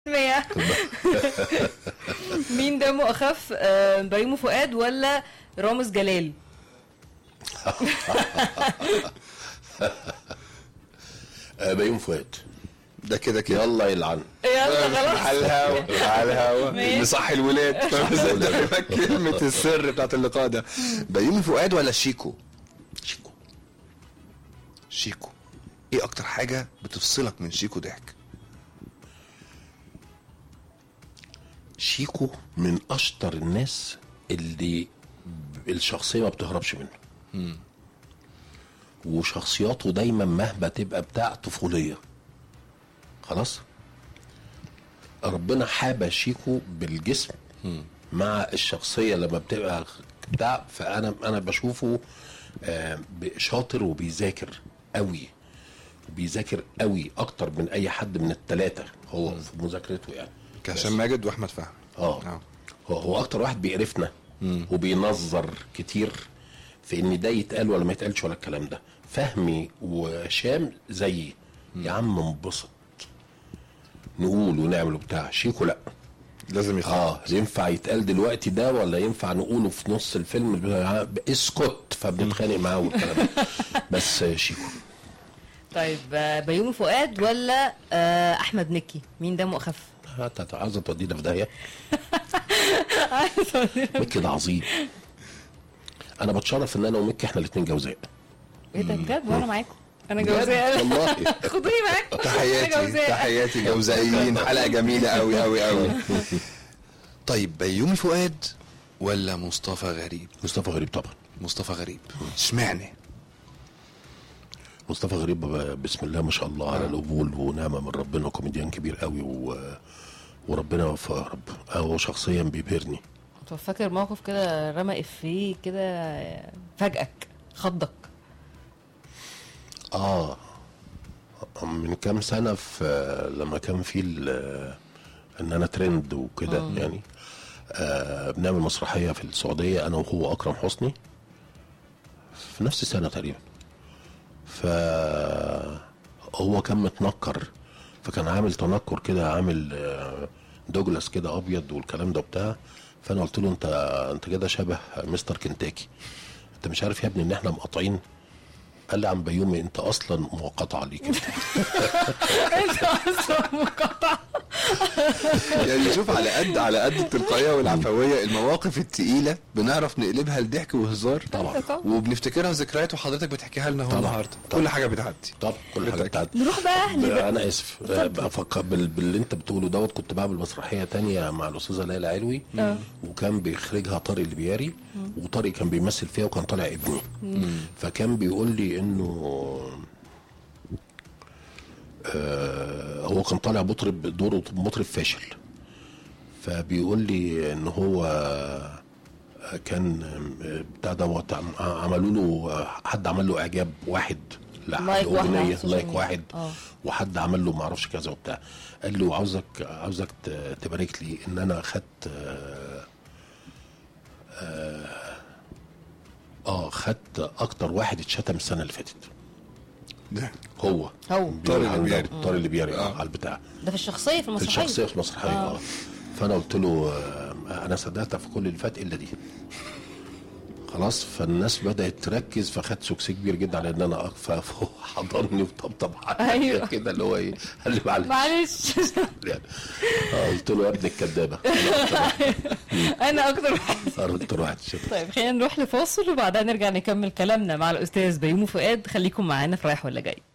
مية مين دمه اخف آه، بيومي فؤاد ولا رامز جلال آه، بيوم فؤاد ده كده كده يلا يلعن يلا خلاص على الهوا على الهوا ماشي. نصح الولاد فاهم ازاي؟ ده كلمة السر بتاعت اللقاء ده بيومي فؤاد ولا شيكو؟ شيكو شيكو ايه اكتر حاجة بتفصلك من شيكو ضحك؟ شيكو من اشطر الناس اللي الشخصيه ما بتهربش منه وشخصياته دايما مهما تبقى بتاع طفوليه خلاص ربنا حابه شيكو بالجسم مع الشخصيه لما بتبقى بتاع فانا انا بشوفه آه، شاطر وبيذاكر قوي بيذاكر قوي اكتر من اي حد من الثلاثه هو في مذاكرته يعني كهشام ماجد واحمد فهمي اه هو هو اكتر واحد بيقرفنا وبينظر كتير في ان ده يتقال ولا ما يتقالش ولا الكلام ده فهمي وشام زيي يا عم انبسط نقول ونعمل وبتاع شيكو لا لازم يخلص اه ينفع يتقال دلوقتي ده ولا ينفع نقوله في نص الفيلم بتاع- اسكت فبنتخانق معاه والكلام ده بس شيكو طيب آه، بيومي فؤاد ولا آه، احمد مكي مين دمه اخف انت عايزه تودينا في داهيه مكي ده عظيم انا بتشرف ان انا ومكي احنا الاثنين جوزاء ايه ده بجد وانا معاكم انا بجد؟ جوزاء والله خدوني معاكم أنا تحياتي جوزاء. تحياتي جوزائيين حلقة جميلة قوي قوي قوي طيب بيومي فؤاد ولا مصطفى غريب؟ مصطفى غريب طبعا مصطفى غريب اشمعنى؟ مصطفى غريب ب- بسم الله ما شاء الله على القبول ونعمه من ربنا كوميديان كبير قوي و... وربنا يوفقه يا رب هو شخصيا بيبهرني طب فاكر موقف كده رمى افيه كده آه، فاجئك خضك اه من كام سنه في لما كان في ال- ان انا ترند وكده يعني آه بنعمل مسرحيه في السعوديه انا وهو اكرم حسني في نفس السنه تقريبا ف هو كان متنكر فكان عامل تنكر كده عامل آه، دوجلاس كده ابيض والكلام ده بتاع فانا قلت له انت انت كده شبه مستر كنتاكي انت مش عارف يا ابني ان احنا مقاطعين قال لي عم بيومي انت اصلا مقاطعه ليك انت انت اصلا مقاطع يعني شوف على قد على قد التلقائيه والعفويه المواقف التقيله بنعرف نقلبها لضحك وهزار طبعا وبنفتكرها ذكريات وحضرتك بتحكيها لنا هو طبعا. النهارده طبعا. كل حاجه بتعدي طب كل حاجه بالتأكيد. بتاعت نروح بقى اهلي بقى انا اسف بفكر بال... باللي انت بتقوله دوت كنت بعمل مسرحيه تانية مع الاستاذه ليلى علوي اه. وكان بيخرجها طارق البياري وطارق كان بيمثل فيها وكان طالع ابني فكان بيقول لي انه آه هو كان طالع مطرب دوره مطرب فاشل فبيقول لي ان هو كان آه، بتاع دوت عم- عملوا له آه، حد عمل له اعجاب واحد لايك واحد على لاغنيه السوشيال لايك ميديا. واحد اه. وحد عمل له ما اعرفش كذا وبتاع قال له عاوزك عاوزك ت- تبارك لي ان انا خدت آه، اه, آه خدت اكتر واحد اتشتم السنه اللي فاتت ده هو هو. طارق البياري. طارق البياري اه على البتاع ده في الشخصيه في في المسرحيه الشخصيه في المسرحيه اه فانا قلت له آه انا صدقت في كل اللي فات الا دي خلاص فالناس بدات تركز فخدت سكس كبير جدا على ان انا اقف فهو حضني وطبطب عليا أيوة. كده اللي هو ايه قال لي معلش معلش يعني اه قلت له يا ابن الكدابه انا اكتر واحد انا اكتر واحد شاطر طيب خلينا نروح لفاصل وبعدها نرجع نكمل كلامنا مع الاستاذ بيومي فؤاد خليكم معانا في رايح ولا جاي